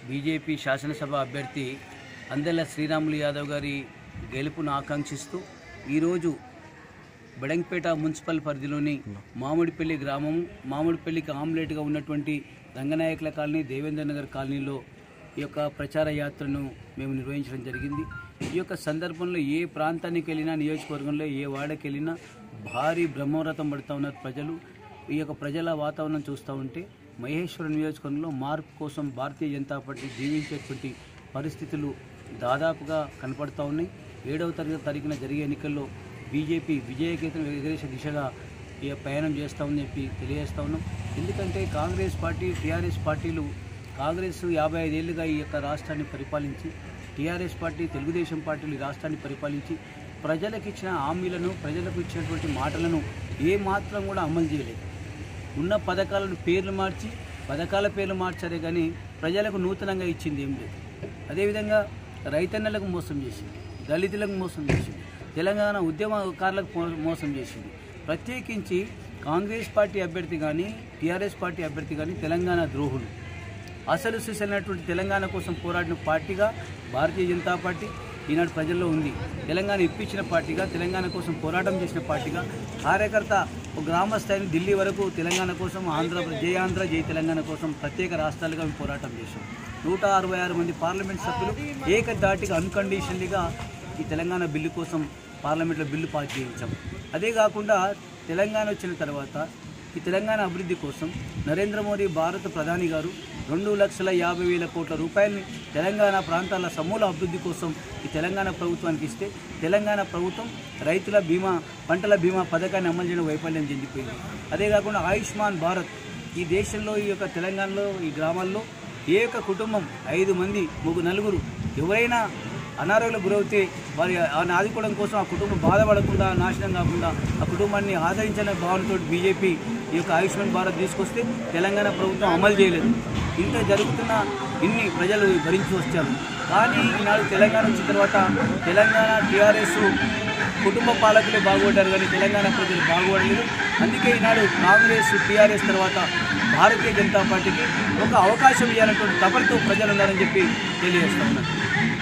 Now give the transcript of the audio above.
BJP శాసనసభ అభ్యర్థి అందెల శ్రీరాములు యాదవ్ గారి గెలుపును ఆకాంక్షిస్తూ ఈరోజు బెడంపేట మున్సిపల్ పరిధిలోని మామిడిపల్లి గ్రామం మామిడిపల్లికి ఆమ్లెట్గా ఉన్నటువంటి రంగనాయకుల కాలనీ దేవేంద్ర నగర్ కాలనీలో ఈ యొక్క ప్రచార యాత్రను మేము నిర్వహించడం జరిగింది ఈ యొక్క సందర్భంలో ఏ ప్రాంతానికి వెళ్ళినా నియోజకవర్గంలో ఏ వాడకి వెళ్ళినా భారీ బ్రహ్మరథం పడుతూ ఉన్నారు ప్రజలు ఈ యొక్క ప్రజల వాతావరణం చూస్తూ ఉంటే మహేశ్వరం నియోజకవర్గంలో మార్పు కోసం భారతీయ జనతా పార్టీ జీవించేటువంటి పరిస్థితులు దాదాపుగా కనపడుతూ ఉన్నాయి ఏడవ తరగతి తారీఖున జరిగే ఎన్నికల్లో బీజేపీ విజయకేతనం ఎగరేసే దిశగా ఈ ప్రయాణం చేస్తామని చెప్పి తెలియజేస్తా ఉన్నాం ఎందుకంటే కాంగ్రెస్ పార్టీ టీఆర్ఎస్ పార్టీలు కాంగ్రెస్ యాభై ఐదేళ్లుగా ఈ యొక్క రాష్ట్రాన్ని పరిపాలించి టీఆర్ఎస్ పార్టీ తెలుగుదేశం పార్టీలు ఈ రాష్ట్రాన్ని పరిపాలించి ప్రజలకు ఇచ్చిన హామీలను ప్రజలకు ఇచ్చినటువంటి మాటలను ఏ మాత్రం కూడా అమలు చేయలేదు ఉన్న పథకాలను పేర్లు మార్చి పథకాల పేర్లు మార్చారే కానీ ప్రజలకు నూతనంగా ఇచ్చింది ఏం లేదు అదేవిధంగా రైతన్నలకు మోసం చేసింది దళితులకు మోసం చేసింది తెలంగాణ ఉద్యమకారులకు మో- మోసం చేసింది ప్రత్యేకించి కాంగ్రెస్ పార్టీ అభ్యర్థి కానీ టీఆర్ఎస్ పార్టీ అభ్యర్థి కానీ తెలంగాణ ద్రోహులు అసలు సిసలైనటువంటి తెలంగాణ కోసం పోరాడిన పార్టీగా భారతీయ జనతా పార్టీ ఈనాడు ప్రజల్లో ఉంది తెలంగాణ ఇప్పించిన పార్టీగా తెలంగాణ కోసం పోరాటం చేసిన పార్టీగా కార్యకర్త ఒక గ్రామ స్థాయిని ఢిల్లీ వరకు తెలంగాణ కోసం ఆంధ్ర జై ఆంధ్ర జై తెలంగాణ కోసం ప్రత్యేక రాష్ట్రాలుగా మేము పోరాటం చేశాం నూట అరవై ఆరు మంది పార్లమెంట్ సభ్యులు ఏకధాటిగా అన్కండిషన్లీగా ఈ తెలంగాణ బిల్లు కోసం పార్లమెంట్లో బిల్లు పాస్ చేయించాం అదే కాకుండా తెలంగాణ వచ్చిన తర్వాత ఈ తెలంగాణ అభివృద్ధి కోసం నరేంద్ర మోదీ భారత ప్రధాని గారు రెండు లక్షల యాభై వేల కోట్ల రూపాయలని తెలంగాణ ప్రాంతాల సమూల అభివృద్ధి కోసం ఈ తెలంగాణ ప్రభుత్వానికి ఇస్తే తెలంగాణ ప్రభుత్వం రైతుల బీమా పంటల బీమా పథకాన్ని అమలు చేయడం వైఫల్యం చెందిపోయింది అదే కాకుండా ఆయుష్మాన్ భారత్ ఈ దేశంలో ఈ యొక్క తెలంగాణలో ఈ గ్రామాల్లో ఏ యొక్క కుటుంబం ఐదు మంది ముగ్గురు నలుగురు ఎవరైనా అనారోగ్యం గురవుతే వారి వారిని ఆదుకోవడం కోసం ఆ కుటుంబం బాధపడకుండా నాశనం కాకుండా ఆ కుటుంబాన్ని ఆదరించిన భావనతో బీజేపీ ఈ యొక్క ఆయుష్మాన్ భారత్ తీసుకొస్తే తెలంగాణ ప్రభుత్వం అమలు చేయలేదు ఇంత జరుగుతున్న ఇన్ని ప్రజలు భరించి వచ్చారు కానీ ఈనాడు తెలంగాణ వచ్చిన తర్వాత తెలంగాణ టీఆర్ఎస్ కుటుంబ పాలకులే బాగుపడ్డారు కానీ తెలంగాణ ప్రజలు బాగుపడలేదు అందుకే ఈనాడు కాంగ్రెస్ టీఆర్ఎస్ తర్వాత భారతీయ జనతా పార్టీకి ఒక అవకాశం ఇవ్వాలన్నటువంటి తపనతో ప్రజలు ఉన్నారని చెప్పి తెలియజేస్తా ఉన్నారు